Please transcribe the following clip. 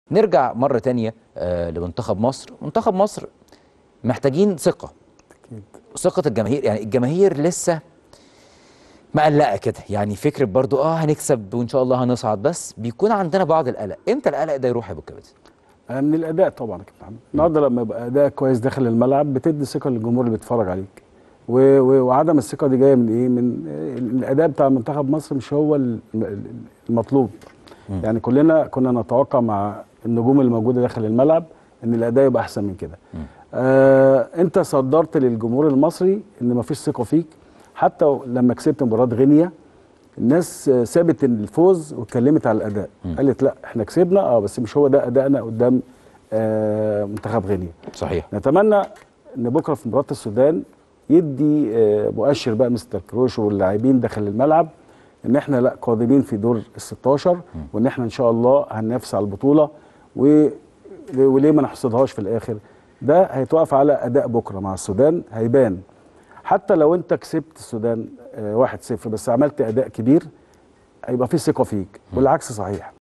نرجع مرة تانية آه لمنتخب مصر منتخب مصر محتاجين ثقة أكيد. ثقة الجماهير يعني الجماهير لسه مقلقة كده يعني فكرة برضو اه هنكسب وان شاء الله هنصعد بس بيكون عندنا بعض القلق امتى القلق ده يروح يا ابو كباتن آه، من الاداء طبعا يا كابتن محمد النهارده لما يبقى اداء كويس داخل الملعب بتدي ثقه للجمهور اللي بيتفرج عليك و... و... وعدم الثقه دي جايه من ايه من آه، الاداء بتاع منتخب مصر مش هو ال- ال- المطلوب مم. يعني كلنا كنا نتوقع مع النجوم اللي موجوده داخل الملعب ان الاداء يبقى احسن من كده مم. آه انت صدرت للجمهور المصري ان مفيش ثقه فيك حتى لما كسبت مباراه غينيا الناس آه، سابت الفوز واتكلمت على الاداء مم. قالت لا احنا كسبنا اه بس مش هو ده ادائنا قدام آه منتخب غينيا صحيح نتمنى ان بكره في مباراه السودان يدي آه مؤشر بقى مستر كروش واللاعبين داخل الملعب ان احنا لا قادمين في دور ال 16 وان احنا ان شاء الله هننافس على البطوله و وليه ما نحصدهاش في الاخر ده هيتوقف على اداء بكره مع السودان هيبان حتى لو انت كسبت السودان آه 1-0 بس عملت اداء كبير هيبقى في ثقه فيك والعكس صحيح